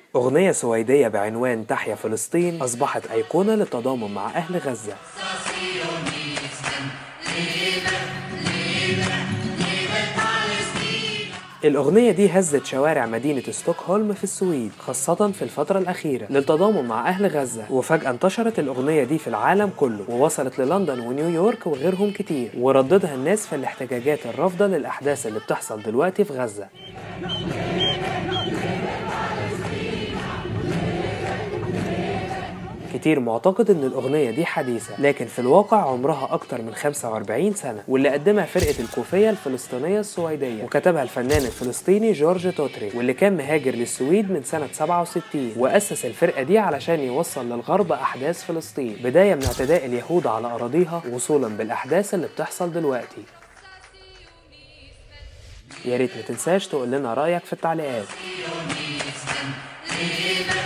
أغنية سويدية بعنوان تحيا فلسطين أصبحت أيقونة للتضامن مع أهل غزة الأغنية دي هزت شوارع مدينة ستوكهولم في السويد خاصة في الفترة الأخيرة للتضامن مع أهل غزة وفجأة انتشرت الأغنية دي في العالم كله ووصلت للندن ونيويورك وغيرهم كتير ورددها الناس في الاحتجاجات الرافضة للأحداث اللي بتحصل دلوقتي في غزة كتير معتقد ان الاغنية دي حديثة لكن في الواقع عمرها اكتر من 45 سنة واللي قدمها فرقة الكوفية الفلسطينية السويدية وكتبها الفنان الفلسطيني جورج توتري واللي كان مهاجر للسويد من سنة 67 واسس الفرقة دي علشان يوصل للغرب احداث فلسطين بداية من اعتداء اليهود على اراضيها وصولا بالاحداث اللي بتحصل دلوقتي يا ريت ما تنساش تقول لنا رايك في التعليقات